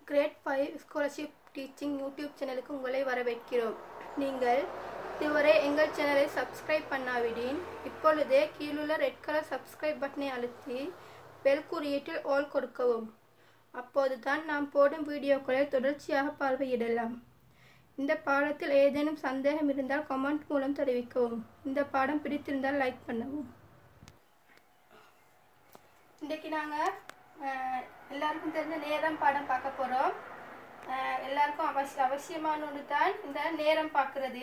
Great five scholarship teaching YouTube சேனலுக்கு உங்களை வரவேற்கிறோம் நீங்கள் இதுவரை எங்கள் சேனலை சப்ஸ்கிரைப் பண்ணாவிடின் இப்பொழுதே கீழுள்ள ரெட் கலர் சப்ஸ்கிரைப் பட்டனை அழுத்தி பெல் குறியீட்டில் ஆல் கொடுக்கவும் அப்போதுதான் நாம் போடும் வீடியோக்களை தொடர்ச்சியாக பார்வையிடலாம் இந்த பாடத்தில் ஏதேனும் சந்தேகம் இருந்தால் கமெண்ட் மூலம் தெரிவிக்கவும் இந்த பாடம் பிடித்திருந்தால் லைக் பண்ணவும் இன்றைக்கு நாங்கள் எல்லாருக்கும் தெரிஞ்ச நேரம் பாடம் பார்க்க போகிறோம் எல்லாருக்கும் அவசிய அவசியமான ஒன்று தான் இந்த நேரம் பார்க்குறது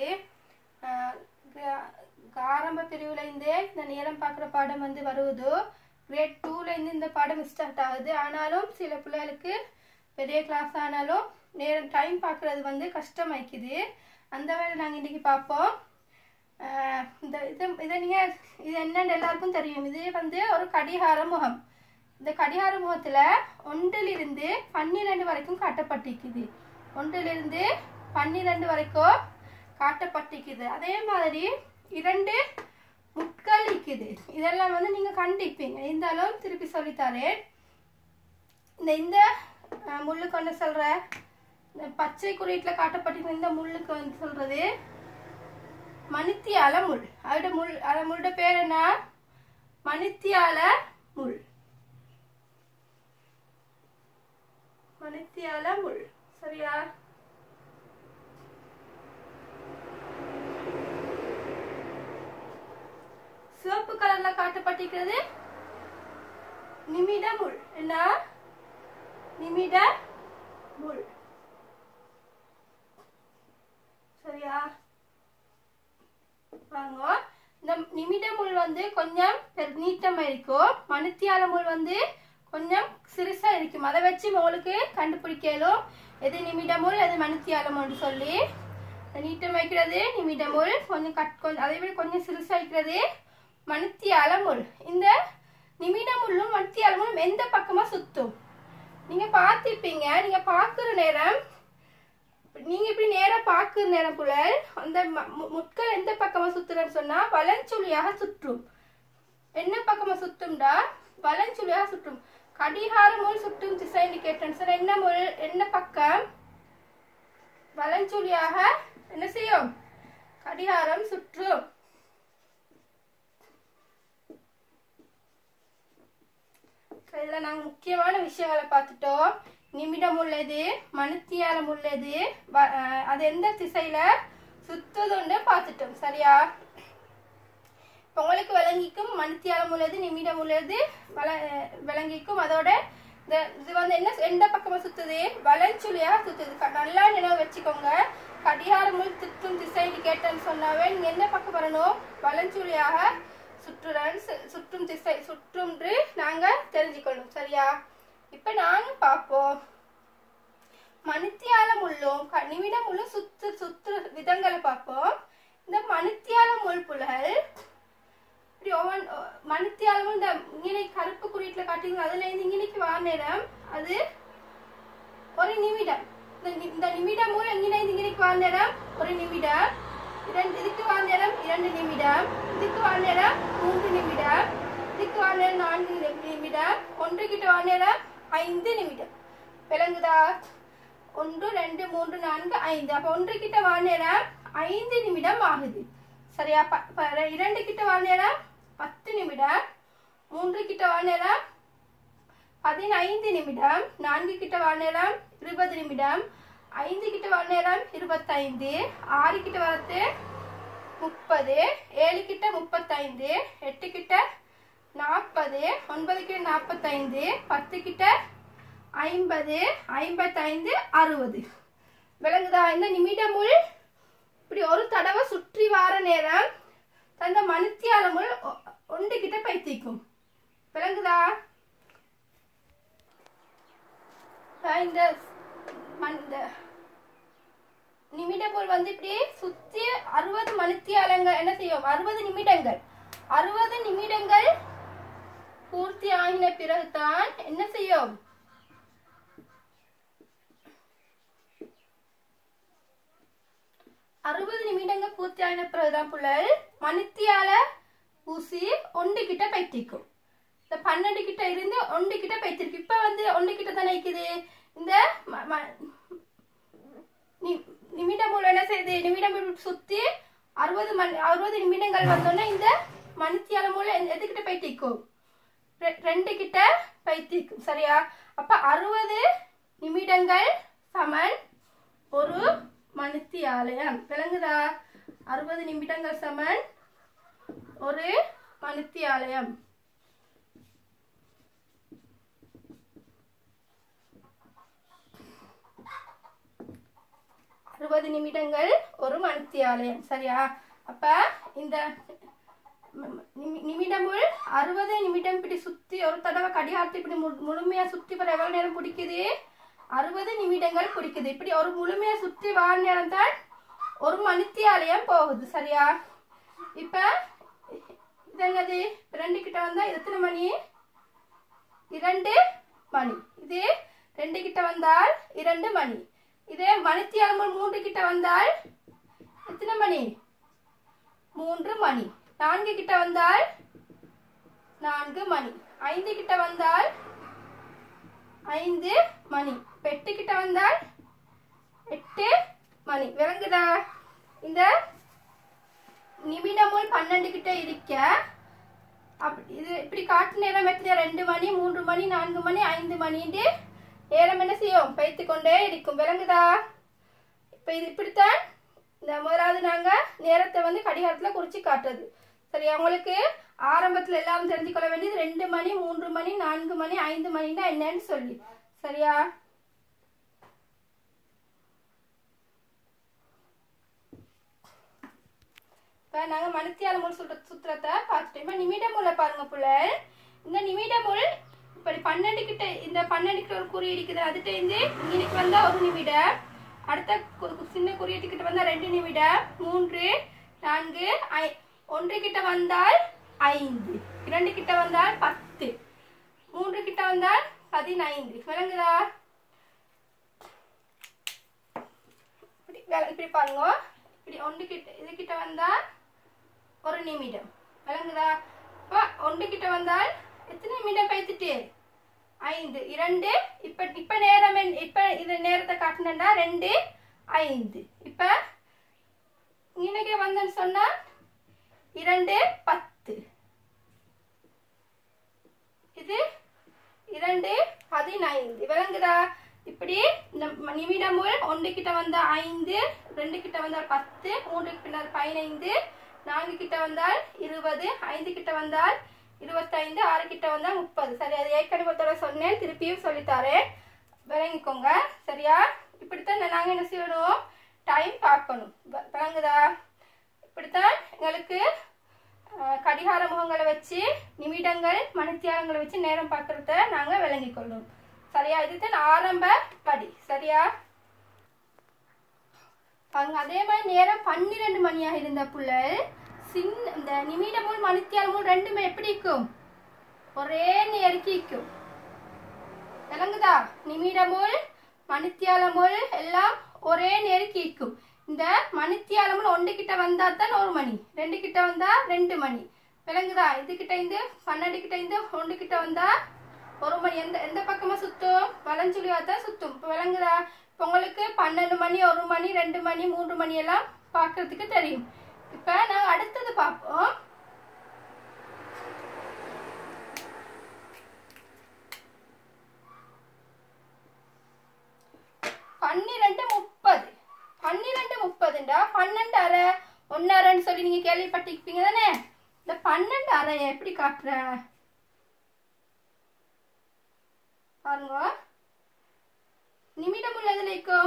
ஆரம்ப பிரிவுலேருந்தே இந்த நேரம் பார்க்குற பாடம் வந்து வருவதோ கிரேட் டூலேருந்து இந்த பாடம் ஸ்டார்ட் ஆகுது ஆனாலும் சில பிள்ளைகளுக்கு பெரிய கிளாஸ் ஆனாலும் நேரம் டைம் பார்க்குறது வந்து கஷ்டமாய்க்குது அந்த வேலை நாங்கள் இன்றைக்கி பார்ப்போம் இந்த இது இதை நீங்கள் இது என்னன்னு எல்லாருக்கும் தெரியும் இது வந்து ஒரு கடிகார முகம் இந்த கடிகார முகத்தில் ஒன்றிலிருந்து பன்னிரெண்டு வரைக்கும் காட்டப்பட்டிருக்குது ஒன்றிலிருந்து பன்னிரெண்டு வரைக்கும் காட்டப்பட்டிருக்குது அதே மாதிரி இரண்டு முட்கள் இருக்குது இதெல்லாம் வந்து நீங்கள் கண்டிப்பீங்க இருந்தாலும் திருப்பி சொல்லித்தரேன் இந்த இந்த முள்ளுக்கு ஒன்று சொல்கிற இந்த பச்சை குறியீட்டில் காட்டப்பட்டிருக்கிற இந்த முள்ளுக்கு வந்து சொல்கிறது மணித்தியால முள் அதோட முள் அந்த முள்ளோட பேர் என்ன மணித்தியால முள் மணித்தியால முள் சரியா சிவப்பு கலர்ல காட்டப்பட்டிருக்கிறது நிமிட முள் என்ன நிமிட முள் சரியா வாங்க இந்த நிமிட முள் வந்து கொஞ்சம் நீட்டமா இருக்கும் மணித்தியால முள் வந்து கொஞ்சம் சிறுசா இருக்கும் அதை வச்சு உங்களுக்கு கண்டுபிடிக்கலும் எது நிமிட முள் எது மணித்தியால முள் சொல்லி நீட்டம் வைக்கிறது நிமிட முள் கொஞ்சம் கட் கொஞ்சம் அதை விட கொஞ்சம் சிறுசா வைக்கிறது மணித்தியால முள் இந்த நிமிட முள்ளும் மணித்தியால முள்ளும் எந்த பக்கமா சுத்தும் நீங்க பார்த்திருப்பீங்க நீங்க பாக்குற நேரம் நீங்க இப்படி நேரா பாக்குற நேரம் போல அந்த முட்கள் எந்த பக்கமா சுத்துறன்னு சொன்னா வலஞ்சுழியாக சுற்றும் என்ன பக்கமா சுத்தும்டா வலஞ்சுழியாக சுற்றும் கடிகார முள் சுற்றும் திசைன்னு கேட்டேன் சார் என்ன முள் என்ன பக்கம் வலஞ்சுழியாக என்ன செய்யும் கடிகாரம் சுற்றும் இதில் நாங்கள் முக்கியமான விஷயங்களை பார்த்துட்டோம் நிமிடம் உள்ளது மணித்தியாலம் உள்ளது அது எந்த திசையில சுத்துதுன்னு பார்த்துட்டோம் சரியா உங்களுக்கு விளங்கிக்கும் மணித்தியாலம் உள்ளது நிமிடம் உள்ளது விளங்கிக்கும் அதோட இந்த இது வந்து என்ன எந்த பக்கமா சுத்துது வளஞ்சுழியாக சுத்துது நல்லா நினைவு வச்சுக்கோங்க கடிகார முள் சுற்றும் திசைன்னு கேட்டேன்னு சொன்னாவே நீங்க எந்த பக்கம் வரணும் வளஞ்சுழியாக சுற்றுறன் சுற்றும் திசை சுற்றும்ன்று நாங்க தெரிஞ்சுக்கணும் சரியா இப்ப நாங்க பார்ப்போம் மணித்தியால முள்ளும் நிமிட முள்ளும் சுத்து சுத்து விதங்களை பார்ப்போம் இந்த மணித்தியால முள் புலல் இப்படி ஒவ்வொன் மணித்தியாலமும் இந்த இங்கே கருப்பு குறியீட்டுல காட்டிங்க அதுல இருந்து இங்கனைக்கு வா நேரம் அது ஒரு நிமிடம் இந்த நிமிட முள் இங்கே இங்கனைக்கு வா நேரம் ஒரு நிமிடம் இரண்டு இதுக்கு வா நேரம் இரண்டு நிமிடம் இதுக்கு வா நேரம் மூன்று நிமிடம் இதுக்கு வா நேரம் நான்கு நிமிடம் ஒன்று கிட்ட வா நேரம் ஐந்து நிமிடம் விளங்குதா ஒன்று ரெண்டு மூன்று நான்கு ஐந்து அப்ப ஒன்று கிட்ட வா நேரம் ஐந்து நிமிடம் ஆகுது சரியா இரண்டு கிட்ட வா நேரம் பத்து நிமிடம் மூன்று கிட்ட வா நேரம் பதினைந்து நிமிடம் நான்கு கிட்ட வா நேரம் இருபது நிமிடம் ஐந்து கிட்ட வர நேரம் இருபத்தைந்து ஆறு கிட்ட வரது முப்பது ஏழு கிட்ட முப்பத்தைந்து எட்டு கிட்ட நாற்பது ஒன்பது கிட்ட நாற்பத்தைந்து பத்து கிட்ட ஐம்பது ஐம்பத்தைந்து அறுபது விளங்குதா இந்த நிமிடமுள் இப்படி ஒரு தடவை சுற்றி வார நேரம் தந்த மணித்தியால முள் ஒன்று கிட்ட பைத்திக்கும் விளங்குதா இந்த இந்த நிமிடப்போல் வந்து இப்படி சுத்தி அறுபது மணித்தியாலங்கள் என்ன செய்யும் அறுபது நிமிடங்கள் அறுபது நிமிடங்கள் பூர்த்தி ஆகின பிறகுதான் என்ன செய்யும் அறுபது நிமிடங்கள் பூர்த்தி ஆகின பிறகுதான் புள்ளல் மணித்தியால ஊசி ஒன்று கிட்ட பைத்திக்கும் இந்த பன்னெண்டு கிட்ட இருந்து ஒன்று கிட்ட பைத்திருக்கு இப்ப வந்து ஒன்று கிட்ட தானே இருக்குது இந்த ம- ம- நி- நிமிடம் உள்ள என்ன செய்யுது நிமிடம் சுத்தி அறுபது மணி அறுபது நிமிடங்கள் வந்தோடனே இந்த மணித்தியால மூல எதுக்கிட்ட போயிட்டிக்கும் ரெ- ரெண்டு கிட்ட பைத்திக்கும் சரியா அப்ப அறுபது நிமிடங்கள் சமன் ஒரு மணித்தியாலயம் விளங்குதா அறுபது நிமிடங்கள் சமன் ஒரு மணித்தியாலயம் அறுபது நிமிடங்கள் ஒரு மணித்தியாலயம் சரியா அப்ப இந்த ம- நிமி- நிமிடமுள் அறுபது நிமிடம் இப்படி சுத்தி ஒரு தடவை கடிகாரத்தை இப்படி மு- முழுமையா சுத்தி வர எவ்வளவு நேரம் பிடிக்குது அறுபது நிமிடங்கள் பிடிக்குது இப்படி ஒரு முழுமையா சுத்தி வார நேரம் தான் ஒரு மணித்தியாலயம் போகுது சரியா இப்ப இது என்னது ரெண்டு கிட்ட வந்தா இது எத்தனை மணி இரண்டு மணி இது ரெண்டு கிட்ட வந்தால் இரண்டு மணி இதே மணித்தியாலமுள் மூன்று கிட்ட வந்தால் எத்தனை மணி மூன்று மணி நான்கு கிட்ட வந்தால் நான்கு மணி ஐந்து கிட்ட வந்தால் ஐந்து மணி இப்ப எட்டு கிட்ட வந்தால் எட்டு மணி விளங்குதா இந்த நிமிடமும் பன்னெண்டு கிட்ட இருக்க அப்படி இது இப்படி காட்டு நேரம் எத்தனை ரெண்டு மணி மூன்று மணி நான்கு மணி ஐந்து மணின்ட்டு நேரம் என்ன செய்யும் பைத்து கொண்டே இருக்கும் விளங்குதா இப்ப இது இப்படித்தான் இந்த முதலாவது நாங்க நேரத்தை வந்து கடிகாரத்துல குறிச்சு காட்டுறது சரியா உங்களுக்கு ஆரம்பத்துல எல்லாம் தெரிஞ்சு கொள்ள வேண்டியது ரெண்டு மணி மூன்று மணி நான்கு மணி ஐந்து மணின்னா என்னன்னு சொல்லி சரியா இப்ப நாங்க மணித்தியால முள் சொல்ற சுத்திரத்தை பார்த்துட்டோம் இப்ப நிமிட முளை பாருங்க புள்ள இந்த நிமிட முள் இப்படி பன்னெண்டு கிட்ட இந்த பன்னெண்டு கிட்ட ஒரு குறி இருக்குது அதுட்ட இருந்து இன்னைக்கு வந்தா ஒரு நிமிடம் அடுத்த கு- கு- சின்ன குறியீட்டு கிட்ட வந்தா ரெண்டு நிமிடம் மூன்று நான்கு ஐ- ஒன்று கிட்ட வந்தால் ஐந்து இரண்டு கிட்ட வந்தால் பத்து மூன்று கிட்ட வந்தால் பதினைந்து விளங்குதா இப்படி வேலை- இப்படி பாருங்க இப்படி ஒன்று கிட்ட இது கிட்ட வந்தா ஒரு நிமிடம் விளங்குதா இப்போ ஒன்று கிட்ட வந்தால் எத்தனை நிமிடம் பைத்துட்டு ஐந்து இரண்டு இப்ப இப்ப நேரம் என்ன- இப்ப இது நேரத்தை காட்டினா ரெண்டு ஐந்து இப்ப இன்னைக்கு வந்தேன்னு சொன்னா இரண்டு பத்து இது இரண்டு பதினைந்து விளங்குதா இப்படி இந்த ம- நிமிடமுள் ஒன்று கிட்ட வந்தா ஐந்து ரெண்டு கிட்ட வந்தால் பத்து மூன்று கிட்ட பதினைந்து நான்கு கிட்ட வந்தால் இருபது ஐந்து கிட்ட வந்தால் இருபத்தைந்து ஆறு கிட்ட வந்தால் முப்பது சரி அது ஏற்கனவே ஒரு தடவை சொன்னேன் திருப்பியும் சொல்லித்தாரேன் விளங்கிக்கோங்க சரியா இப்படித்தான் நாங்க என்ன செய்யணும் டைம் பார்க்கணும் வ- விளங்குதா இப்படித்தான் எங்களுக்கு அஹ், கடிகார முகங்களை வச்சு நிமிடங்கள் மணித்தியாலங்களை வச்சு நேரம் பார்க்கறத நாங்க விளங்கிக் கொள்ளும் சரியா இதுதான் ஆரம்ப படி சரியா பாருங்க அதே மாதிரி நேரம் பன்னிரெண்டு மணியாக இருந்த புள்ள சின்ன இந்த நிமிடமும் மணித்தியாலமும் ரெண்டுமே எப்படி இருக்கும் ஒரே நேருக்கு இருக்கும் விளங்குதா நிமிடமுள் மணித்தியாலமுள் எல்லாம் ஒரே நேருக்கு இருக்கும் இந்த மணித்தியாலமுள் ஒன்று கிட்ட வந்தா தான் ஒரு மணி ரெண்டு கிட்ட வந்தா ரெண்டு மணி விளங்குதா இது கிட்ட இருந்து பன்னெண்டு கிட்ட இருந்து ஒன்று கிட்ட வந்தா ஒரு மணி எந்த எந்த பக்கமா சுத்தும் வலஞ்சுழியா தான் சுத்தும் இப்போ விளங்குதா இப்போ உங்களுக்கு பன்னெண்டு மணி ஒரு மணி ரெண்டு மணி மூன்று மணி எல்லாம் பார்க்கறதுக்கு தெரியும் இப்போ நாங்கள் அடுத்தது பார்ப்போம் பன்னிரெண்டு முப்பது பன்னிரெண்டு முப்பதுண்டா பன்னெண்டு அரை ஒன்னு அரைன்னு சொல்லி நீங்க கேள்விப்பட்டிருப்பீங்க தானே இந்த பன்னெண்டு அறையை எப்படி காட்டுற பாருங்க நிமிடமுள் எதுல இருக்கும்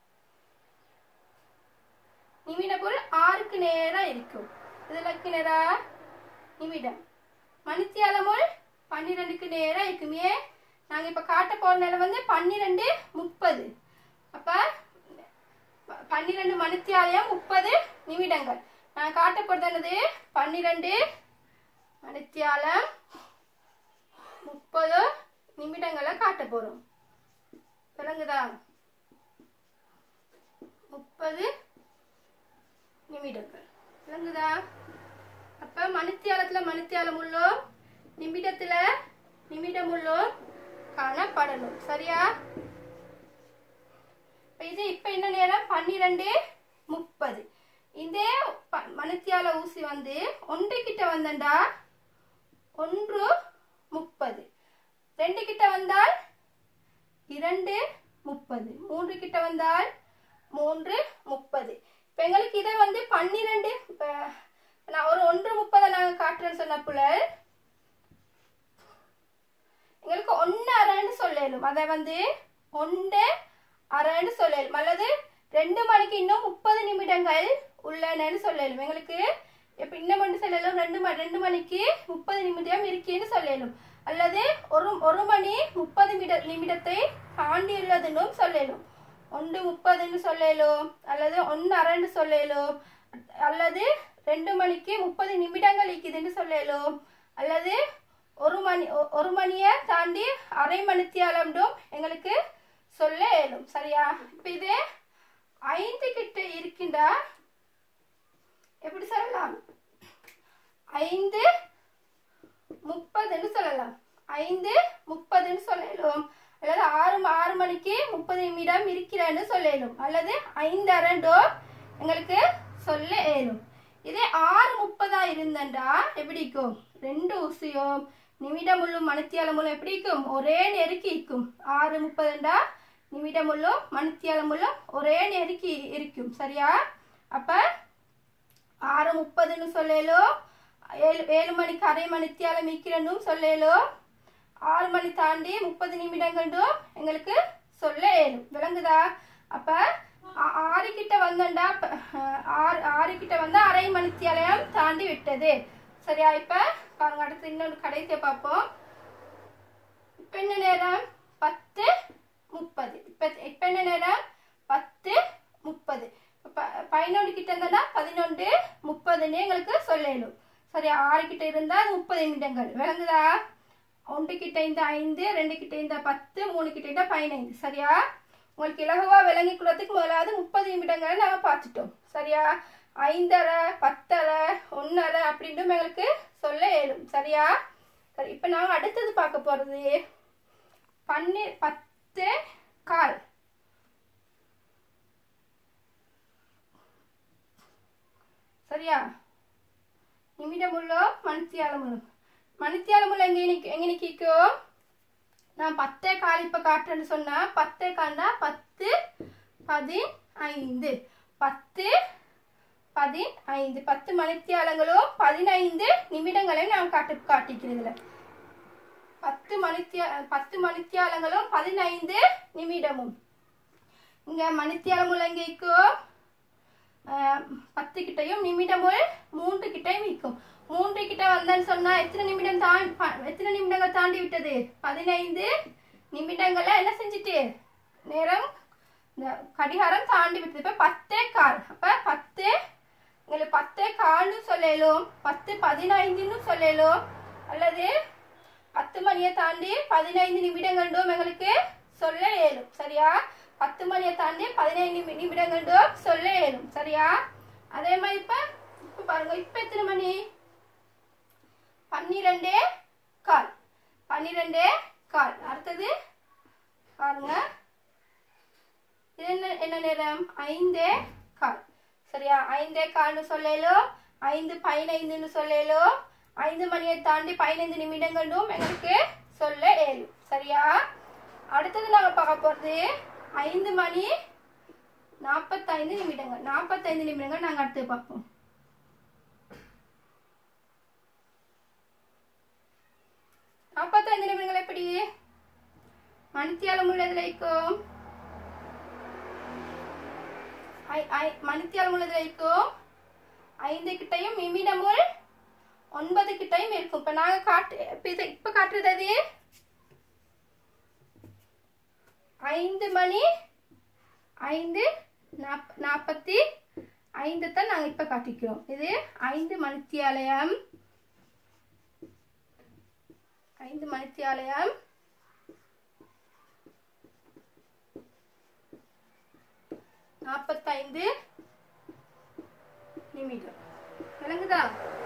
நிமிடமுள் ஆறுக்கு நேரா இருக்கும் இதுல இருக்கு நேரா நிமிடம் மணித்தியாலமுள் பன்னிரெண்டுக்கு நேரா இருக்கும் ஏன் நாங்க இப்ப காட்ட போற நேரம் வந்து பன்னிரெண்டு முப்பது அப்ப ப- பன்னிரெண்டு மணித்தியாலயம் முப்பது நிமிடங்கள் நான் காட்ட போறது என்னது பன்னிரெண்டு மணித்தியாலம் முப்பது நிமிடங்களை காட்ட போறோம் விளங்குதா முப்பது நிமிடங்கள் விளங்குதா அப்ப மணித்தியாலத்துல மணித்தியாலம் உள்ளோம் நிமிடத்துல நிமிடம் உள்ளோம் காணப்படணும் சரியா இது இப்ப என்ன நேரம் பன்னிரெண்டு முப்பது இதே ப- மணித்தியால ஊசி வந்து ஒன்று கிட்ட வந்தண்டா ஒன்று முப்பது ரெண்டு கிட்ட வந்தால் இரண்டு முப்பது மூன்று கிட்ட வந்தால் மூன்று முப்பது இப்ப எங்களுக்கு இதை வந்து பன்னிரெண்டு இப்ப நான் ஒரு ஒன்று முப்பதை நாங்க காட்டுறேன்னு சொன்ன புலல் எங்களுக்கு ஒன்று அரைன்னு சொல்லலும் அதை வந்து ஒன்று அரைன்னு சொல்லலும் அல்லது ரெண்டு மணிக்கு இன்னும் முப்பது நிமிடங்கள் உள்ளனன்னு சொல்லலும் எங்களுக்கு இப்ப இன்னும் ஒன்று சொல்லலும் ரெண்டு மணி ரெண்டு மணிக்கு முப்பது நிமிடம் இருக்கேன்னு சொல்லலும் அல்லது ஒரு ஒரு மணி முப்பது நிமிட நிமிடத்தை தாண்டி உள்ளதுன்னும் சொல்லலும் ஒன்று முப்பதுன்னு சொல்லலும் அல்லது ஒன்று அரைன்னு சொல்லலும் அல்லது ரெண்டு மணிக்கு முப்பது நிமிடங்கள் இருக்குதுன்னு சொல்லலும் அல்லது ஒரு மணி ஒ- ஒரு மணியை தாண்டி அரை மணித்தியாலம்டும் எங்களுக்கு சொல்ல இயலும் சரியா இப்போ இது ஐந்து கிட்ட இருக்கின்றா எப்படி சொல்லலாம் ஐந்து முப்பதுன்னு சொல்லலாம் ஐந்து முப்பதுன்னு சொல்லலும் அல்லது ஆறு ம- ஆறு மணிக்கு முப்பது நிமிடம் இருக்கிறேன்னு சொல்லலும் அல்லது ஐந்து அரண்டோ எங்களுக்கு சொல்ல இயலும் இதே ஆறு முப்பதா இருந்தண்டா எப்படி இருக்கும் ரெண்டு ஊசியும் நிமிடமுள்ளும் மணித்தியாலமுள்ளும் எப்படி இருக்கும் ஒரே நெருக்கி இருக்கும் ஆறு முப்பதுண்டா நிமிடமுள்ளும் மணித்தியாலமுள்ளும் ஒரே நெருக்கி இருக்கும் சரியா அப்ப ஆறு முப்பதுன்னு சொல்லலும் ஏழு ஏழு மணிக்கு அரை மணித்தியாலம் மீக்கிறனும் சொல்லலும் ஆறு மணி தாண்டி முப்பது நிமிடங்களும் எங்களுக்கு சொல்ல இயலும் விளங்குதா அப்ப ஆ- ஆறு கிட்ட வந்தண்டா அப்ப, அஹ், ஆறு ஆறு கிட்ட வந்து அரை மணித்தியாலயம் தாண்டி விட்டது சரியா இப்ப பாருங்க அடுத்து இன்னொரு கடைசியை பார்ப்போம் இப்ப என்ன நேரம் பத்து முப்பது இப்ப இப்ப என்ன நேரம் பத்து முப்பது இப்ப பதினொன்று கிட்ட இருந்தா பதினொன்று முப்பதுன்னு எங்களுக்கு சொல்லணும் சரி ஆறு கிட்ட இருந்தா அது முப்பது நிமிடங்கள் விளங்குதா ஒன்று கிட்ட இந்த ஐந்து ரெண்டு கிட்ட இந்த பத்து மூணு கிட்ட இந்த பதினைந்து சரியா உங்களுக்கு இலகுவா விளங்கிக்குள்ளதுக்கு முதலாவது முப்பது நிமிடங்களை நாங்க பார்த்துட்டோம் சரியா ஐந்தரை பத்தரை ஒன்னரை அப்படின்னு எங்களுக்கு சொல்ல இயலும் சரியா சரி இப்போ நாங்கள் அடுத்தது பார்க்க போகிறது பன்னி பத்து கால் சரியா நிமிடமுள்ளோ மணித்தியாலமுள்ளோ மணித்தியாலமுள்ள எங்கே நிக்க எங்கே நிற்கிக்கோ நான் பத்தே கால் இப்போ காட்டுறேன்னு சொன்னா பத்தே கால்னா பத்து பதினைந்து பத்து பதினைந்து பத்து மணித்தியாலங்களும் பதினைந்து நிமிடங்களையும் நான் காட்டு காட்டிக்கிறதுல பத்து மணித்தியா பத்து மணித்தியாலங்களும் பதினைந்து நிமிடமும் இங்க மணித்தியாலம் எங்கேக்கும் பத்து கிட்டையும் நிமிடமுள் மூன்று கிட்டையும் இருக்கும் மூன்று கிட்ட வந்தேன்னு சொன்னா எத்தனை நிமிடம் தாண்டி எத்தனை நிமிடங்கள் தாண்டி விட்டது பதினைந்து நிமிடங்களை என்ன செஞ்சுட்டு நேரம் இந்த கடிகாரம் தாண்டி விட்டது இப்ப பத்தே கால் அப்ப பத்து உங்களுக்கு பத்தே கால்னு சொல்லலும் பத்து பதினைந்துன்னு சொல்லலும் அல்லது பத்து மணியை தாண்டி பதினைந்து நிமிடங்களும் எங்களுக்கு சொல்ல இயலும் சரியா பத்து மணியை தாண்டி பதினைந்து நிமி- நிமிடங்களும் சொல்ல இயலும் சரியா அதே மாதிரி இப்ப இப்ப பாருங்க இப்ப எத்தனை மணி பன்னிரெண்டே கால் பன்னிரெண்டே கால் அடுத்தது பாருங்க இது என்ன என்ன நேரம் ஐந்தே கால் சரியா ஐந்தே கால்னு சொல்லலும் ஐந்து பதினைந்துன்னு சொல்லலும் ஐந்து மணியை தாண்டி பதினைந்து நிமிடங்களும் எங்களுக்கு சொல்ல இயலும் சரியா அடுத்தது நாங்க பார்க்க போறது ஐந்து மணி நாற்பத்தைந்து நிமிடங்கள் நாற்பத்தைந்து நிமிடங்கள் நாங்க அடுத்து பார்ப்போம் நாற்பத்தைந்து நிமிடங்கள் எப்படி மணித்தியாலம் உள்ளதுல இருக்கும் ஐ- ஐ- மணித்தியாலம் உள்ளதுல இருக்கும் ஐந்து கிட்டையும் நிமிடமுள் ஒன்பது கிட்டையும் இருக்கும் இப்ப நாங்க காட்டு இப்ப இது இப்ப காட்டுறது அது ஐந்து மணி ஐந்து நாப்- நாற்பத்தி ஐந்து தான் நாங்க இப்ப காட்டிக்கிறோம் இது ஐந்து மணித்தியாலயம் ஐந்து மணித்தியாலயம் நாற்பத்தைந்து நிமிடம் விளங்குதா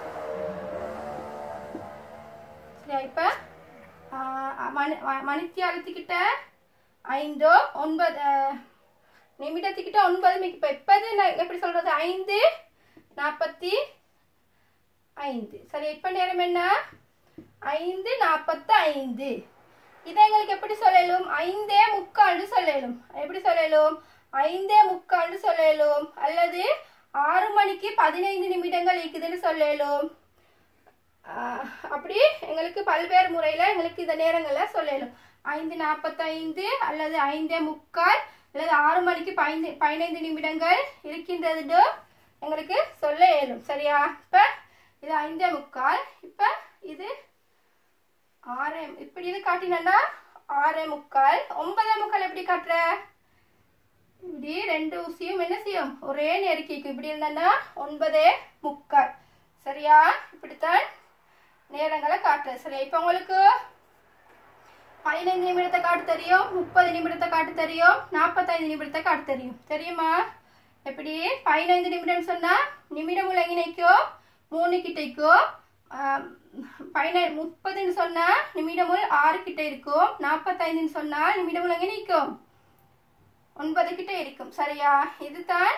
சரியா இப்ப ஆஹ், மணி ம- மணித்தியாலத்துக்கிட்ட ஐந்தோ ஒன்பது ஆஹ், நிமிடத்துக்கிட்ட ஒன்பது மிக் இப்போ எப்போது நான் எப்படி சொல்றது ஐந்து நாற்பத்தி ஐந்து சரி இப்போ நேரம் என்ன ஐந்து நாற்பத்தி ஐந்து இதை எங்களுக்கு எப்படி சொல்லலும் ஐந்தே முக்கால்னு சொல்லலும் எப்படி சொல்லலும் ஐந்தே முக்கால்னு சொல்லலும் அல்லது ஆறு மணிக்கு பதினைந்து நிமிடங்கள் இருக்குதுன்னு சொல்லலும் ஆஹ் அப்படி எங்களுக்கு பல்வேறு முறையில் எங்களுக்கு இந்த நேரங்களில் சொல்லலும் ஐந்து நாற்பத்தைந்து அல்லது ஐந்தே முக்கால் அல்லது ஆறு மணிக்கு பதினைந்து பதினைந்து நிமிடங்கள் இருக்கின்றது எங்களுக்கு சொல்ல இயலும் சரியா இப்போ இது ஐந்தே முக்கால் இப்போ இது ஆறே இப்படி இது காட்டினா ஆறே முக்கால் ஒன்பதே முக்கால் எப்படி காட்டுற இப்படி ரெண்டு ஊசியும் என்ன செய்யும் ஒரே நெருக்கிக்கும் இப்படி இருந்தா ஒன்பதே முக்கால் சரியா இப்படித்தான் நேரங்களை காட்டுறது சரியா இப்போ உங்களுக்கு பதினைந்து நிமிடத்தை காட்டு தெரியும் முப்பது நிமிடத்தை காட்டு தெரியும் நாற்பத்தைந்து நிமிடத்தை காட்டு தெரியும் தெரியுமா எப்படி பதினைந்து நிமிடம் சொன்னா நிமிடம் உலகினைக்கோ மூணு கிட்டைக்கோ பதினை முப்பதுன்னு சொன்னா நிமிடமுள் ஆறு கிட்ட இருக்கும் நாற்பத்தைந்துன்னு சொன்னா நிமிடமுள் எங்கே நிற்கும் ஒன்பது கிட்ட இருக்கும் சரியா இதுதான்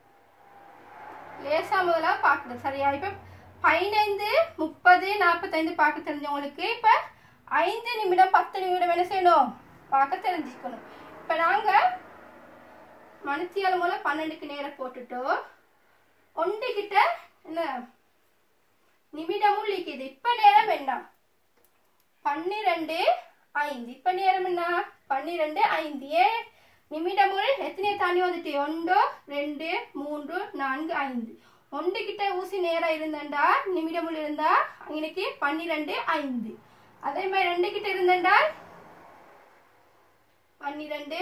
லேசா முதலா பார்க்கணும் சரியா இப்ப பதினைந்து முப்பது நாற்பத்தைந்து பார்க்க தெரிஞ்சவங்களுக்கு இப்ப ஐந்து நிமிடம் பத்து நிமிடம் என்ன செய்யணும் பார்க்க தெரிஞ்சுக்கணும் இப்ப நாங்க மணித்தியால மூலம் பன்னெண்டுக்கு நேரம் போட்டுட்டோம் ஒன்று கிட்ட என்ன நிமிடமும் இருக்குது இப்ப நேரம் என்ன பன்னிரெண்டு ஐந்து இப்ப நேரம் என்ன பன்னிரெண்டு ஐந்து ஏன் நிமிடமுள் எத்தனை தாண்டி வந்துட்டு ஒன்று ரெண்டு மூன்று நான்கு ஐந்து ஒன்று கிட்ட ஊசி நேரம் இருந்தண்டா நிமிடமுள் இருந்தா இன்னைக்கு பன்னிரெண்டு ஐந்து அதே மாதிரி ரெண்டு கிட்ட இருந்தண்டா பன்னிரெண்டு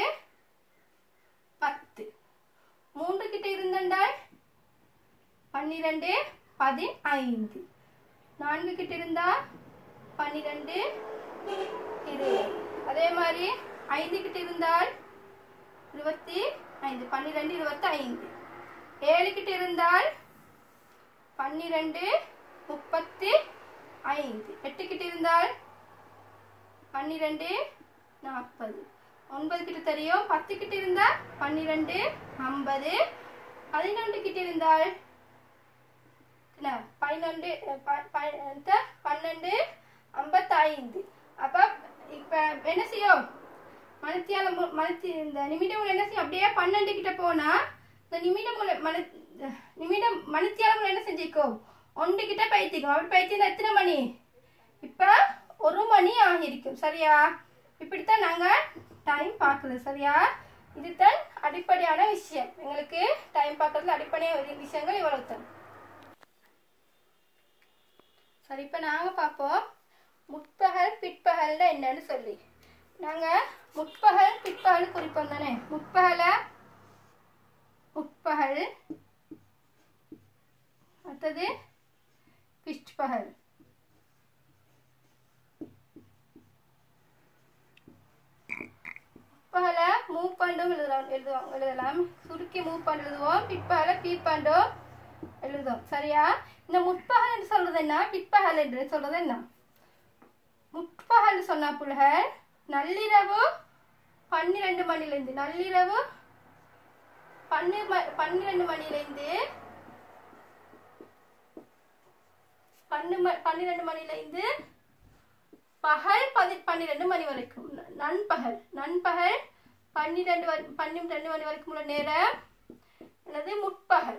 பத்து மூன்று கிட்ட இருந்தண்டா பன்னிரெண்டு பதினைந்து நான்கு கிட்ட இருந்தா பன்னிரெண்டு இருபது அதே மாதிரி ஐந்து கிட்ட இருந்தால் இருபத்தி ஐந்து பன்னிரெண்டு இருபத்தி ஐந்து ஏழு கிட்ட இருந்தால் பன்னிரெண்டு முப்பத்தி ஐந்து எட்டு கிட்ட இருந்தால் பன்னிரெண்டு நாற்பது ஒன்பது கிட்ட தெரியும் பத்து கிட்ட இருந்தால் பன்னிரெண்டு ஐம்பது பதினொன்று கிட்ட இருந்தால் என்ன பதினொன்று ப- ப- எத்த? பன்னெண்டு ஐம்பத்தைந்து அப்போ இப்போ என்ன செய்யும் மனத்தியால மனத்தி இந்த நிமிடம் என்ன செய்யும் அப்படியே பன்னெண்டு கிட்ட போனா இந்த நிமிடம் உள்ள மன நிமிடம் மணித்தியாலம் என்ன செஞ்சிக்கும் ஒன்று கிட்ட பைத்திக்கும் அப்படி பைத்தியம் எத்தனை மணி இப்போ ஒரு மணி ஆகியிருக்கும் சரியா இப்படித்தான் நாங்கள் டைம் பார்க்குறது சரியா இதுதான் அடிப்படையான விஷயம் எங்களுக்கு டைம் பார்க்கறதுல அடிப்படையான விஷயங்கள் இவ்வளவு தான் சரி இப்போ நாங்கள் பார்ப்போம் முற்பகல் பிற்பகல்னா என்னன்னு சொல்லி நாங்கள் முற்பகல் பிற்பகல் குறிப்போம் தானே முற்பகலை முற்பகல் அடுத்தது பிற்பகல் முற்பகலை மூப்பாண்டும் எழுதலாம் எழுதுவோம் எழுதலாம் சுருக்கி மூப்பாண்டு எழுதுவோம் பிற்பகலை பீப்பாண்டும் எழுதுவோம் சரியா இந்த முற்பகல் என்று சொல்றது என்ன பிற்பகல் என்று சொல்றது என்ன முற்பகல் சொன்னா புலகர் நள்ளிரவு பன்னிரெண்டு மணிலேருந்து நள்ளிரவு பன்னி பன்னிரெண்டு மணிலேருந்து பன்னு ம- பன்னிரெண்டு மணிலேருந்து பகல் பதி பன்னிரெண்டு மணி வரைக்கும் ந- நண்பகல் நண்பகல் பன்னிரெண்டு வரை பன்னிரெண்டு மணி வரைக்கும் உள்ள நேரம் அல்லது முற்பகல்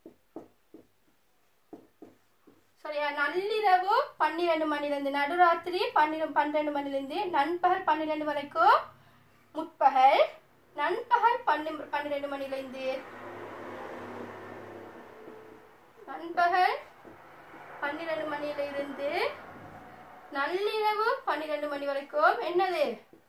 சரியா நள்ளிரவு பன்னிரெண்டு மணிலேருந்து நடுராத்திரி பன்னிரெண்டு பன்னிரெண்டு மணிலேருந்து நண்பகல் பன்னிரெண்டு வரைக்கும் முற்பகல் நண்பகல் பன்னி பன்னிரெண்டு மணிலேருந்து நண்பகல் பன்னிரெண்டு மணியில இருந்து நள்ளிரவு பன்னிரெண்டு மணி வரைக்கும் என்னது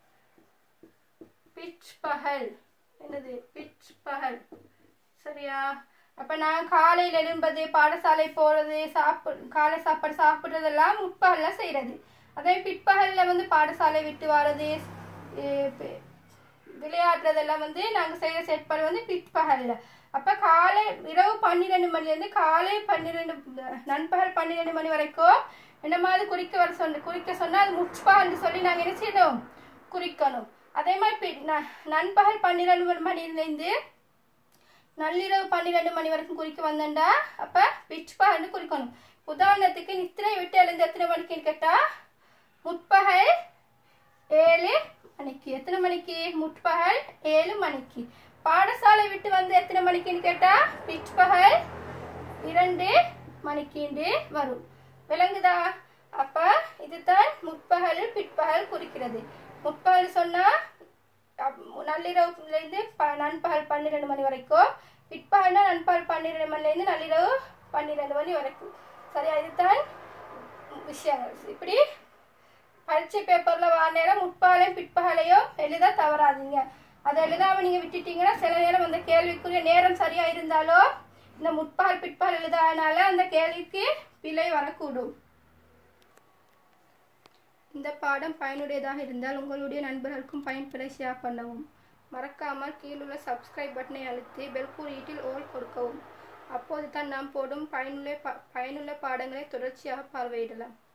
பிற்பகல் என்னது பிற்பகல் சரியா அப்ப நான் காலையில எழும்பது பாடசாலை போறது சாப்பிடு காலை சாப்பாடு சாப்பிடுறதெல்லாம் முற்பகல்ல செய்யறது அதே பிற்பகல்ல வந்து பாடசாலை விட்டு வர்றது எ- பி- விளையாடுறதெல்லாம் வந்து நாங்க செய்யற செயற்பாடு வந்து பிற்பகல்ல அப்ப காலை இரவு பன்னிரெண்டு மணில இருந்து காலை பன்னிரெண்டு நண்பகல் பன்னிரெண்டு மணி வரைக்கும் என்ன மாதிரி குறிக்க வர சொன்ன குறிக்க சொன்னா அது முற்பகல்னு சொல்லி நாங்க என்ன செய்யணும் குறிக்கணும் அதே மாதிரி பி- ந- நண்பகல் பன்னிரெண்டு மணிலேருந்து நள்ளிரவு பன்னிரெண்டு மணி வரைக்கும் குறிக்க வந்தேன்டா அப்ப பிற்பகல்னு குறிக்கணும் உதாரணத்துக்கு நித்திரை விட்டு எழுந்து எத்தனை மணிக்குன்னு கேட்டா முற்பகல் ஏழு மணிக்கு எத்தனை மணிக்கு முற்பகல் ஏழு மணிக்கு பாடசாலை விட்டு வந்து எத்தனை மணிக்குன்னு கேட்டா பிற்பகல் இரண்டு மணிக்கு வரும் விளங்குதா அப்ப இதுதான் முற்பகல் பிற்பகல் குறிக்கிறது முற்பகல் சொன்னா அப்- நள்ளிரவுலேருந்து ப நண்பகல் பன்னிரெண்டு மணி வரைக்கும் பிற்பகல்னா நண்பகல் பன்னிரெண்டு மணிலேருந்து நள்ளிரவு பன்னிரெண்டு மணி வரைக்கும் சரியா இதுதான் விஷயங்கள் இப்படி பரீட்சை பேப்பர்ல வர நேரம் முற்பகலையும் பிற்பகலையும் எழுத தவறாதீங்க அதை எழுதாம நீங்க விட்டுட்டீங்கன்னா சில நேரம் அந்த கேள்விக்குரிய நேரம் சரியா இருந்தாலோ இந்த முற்பகல் பிற்பகல் எழுதாதனால அந்த கேள்விக்கு பிழை வரக்கூடும் இந்த பாடம் பயனுடையதாக இருந்தால் உங்களுடைய நண்பர்களுக்கும் பயன்பெற ஷேர் பண்ணவும் மறக்காமல் கீழுள்ள சப்ஸ்கிரைப் பட்டனை அழுத்தி பெல் குறியீட்டில் ஓல் கொடுக்கவும் அப்போது தான் நாம் போடும் பயனுள்ள பா- பயனுள்ள பாடங்களை தொடர்ச்சியாக பார்வையிடலாம்